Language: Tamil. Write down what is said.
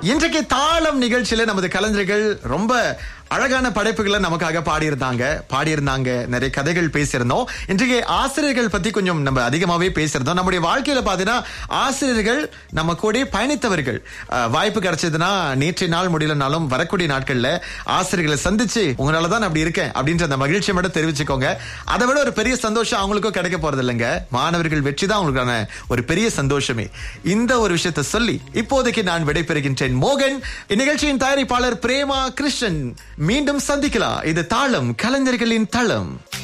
இன்றைக்கு தாளம் நிகழ்ச்சியில நமது கலைஞர்கள் ரொம்ப அழகான படைப்புகளை நமக்காக பாடியிருந்தாங்க பாடியிருந்தாங்க நிறைய கதைகள் பேசியிருந்தோம் இன்றைக்கு ஆசிரியர்கள் பத்தி கொஞ்சம் நம்ம அதிகமாவே பேசியிருந்தோம் நம்முடைய வாழ்க்கையில பாத்தீங்கன்னா ஆசிரியர்கள் நம்ம கூட பயணித்தவர்கள் அஹ், வாய்ப்பு கிடைச்சதுன்னா நேற்றைய நாள் முடியலனாலும் வரக்கூடிய நாட்கள்ல ஆசிரியர்களை சந்திச்சு உங்களால தான் நான் அப்படி இருக்கேன் அப்படின்ற அந்த மகிழ்ச்சியை மட்டும் தெரிவிச்சுக்கோங்க அதை விட ஒரு பெரிய சந்தோஷம் அவங்களுக்கும் கிடைக்க போறது இல்லைங்க மாணவர்கள் வெற்றி தான் அவங்களுக்கான ஒரு பெரிய சந்தோஷமே இந்த ஒரு விஷயத்தை சொல்லி இப்போதைக்கு நான் விடைபெறுகின்றேன் மோகன் இந்நிகழ்ச்சியின் தயாரிப்பாளர் பிரேமா கிருஷ்ணன் மீண்டும் சந்திக்கலாம் இது தாளம் கலைஞர்களின் தளம்